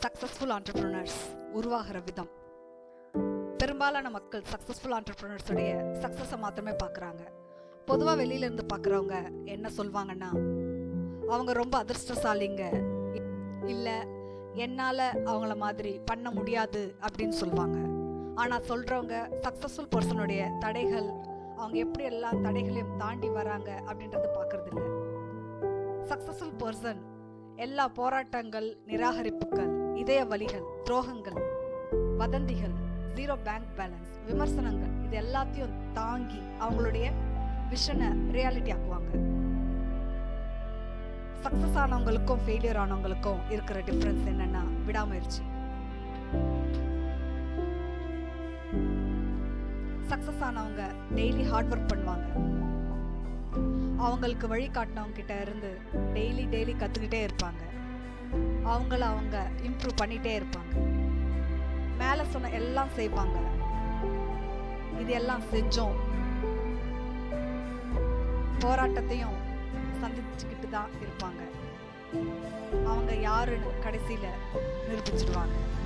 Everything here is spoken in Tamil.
சக்ஸஸ்ஃபுல் entrepreneurs உருவாகிற விதம் பெரும்பாலான மக்கள் சக்ஸஸ்ஃபுல் உடைய சக்ஸஸை மாத்திரமே பார்க்குறாங்க பொதுவாக வெளியில இருந்து பார்க்குறவங்க என்ன சொல்வாங்கன்னா அவங்க ரொம்ப அதிர்ஷ்டசாலிங்க இல்லை என்னால் அவங்கள மாதிரி பண்ண முடியாது அப்படின்னு சொல்லுவாங்க ஆனால் சொல்கிறவங்க சக்ஸஸ்ஃபுல் பர்சனுடைய தடைகள் அவங்க எப்படி எல்லா தடைகளையும் தாண்டி வராங்க அப்படின்றது பார்க்கறது இல்ல சக்ஸஸ்ஃபுல் பர்சன் எல்லா போராட்டங்கள் நிராகரிப்புகள் இதய வலிகள் துரோகங்கள் வதந்திகள் ஜீரோ பேங்க் பேலன்ஸ் விமர்சனங்கள் இது எல்லாத்தையும் தாங்கி அவங்களுடைய விஷனை ரியாலிட்டி ஆக்குவாங்க சக்ஸஸ் ஆனவங்களுக்கும் ஃபெயிலியர் ஆனவங்களுக்கும் இருக்கிற டிஃப்ரென்ஸ் என்னன்னா விடாமுயற்சி சக்ஸஸ் ஆனவங்க டெய்லி ஹார்ட் ஒர்க் பண்ணுவாங்க அவங்களுக்கு வழி காட்டினவங்க கிட்ட இருந்து டெய்லி டெய்லி கற்றுக்கிட்டே இருப்பாங்க அவங்கள அவங்க இம்ப்ரூவ் பண்ணிட்டே இருப்பாங்க மேலே சொன்ன எல்லாம் செய்வாங்க இது எல்லாம் செஞ்சோம் போராட்டத்தையும் சந்திச்சுக்கிட்டு தான் இருப்பாங்க அவங்க யாருன்னு கடைசியில் நிரூபிச்சிடுவாங்க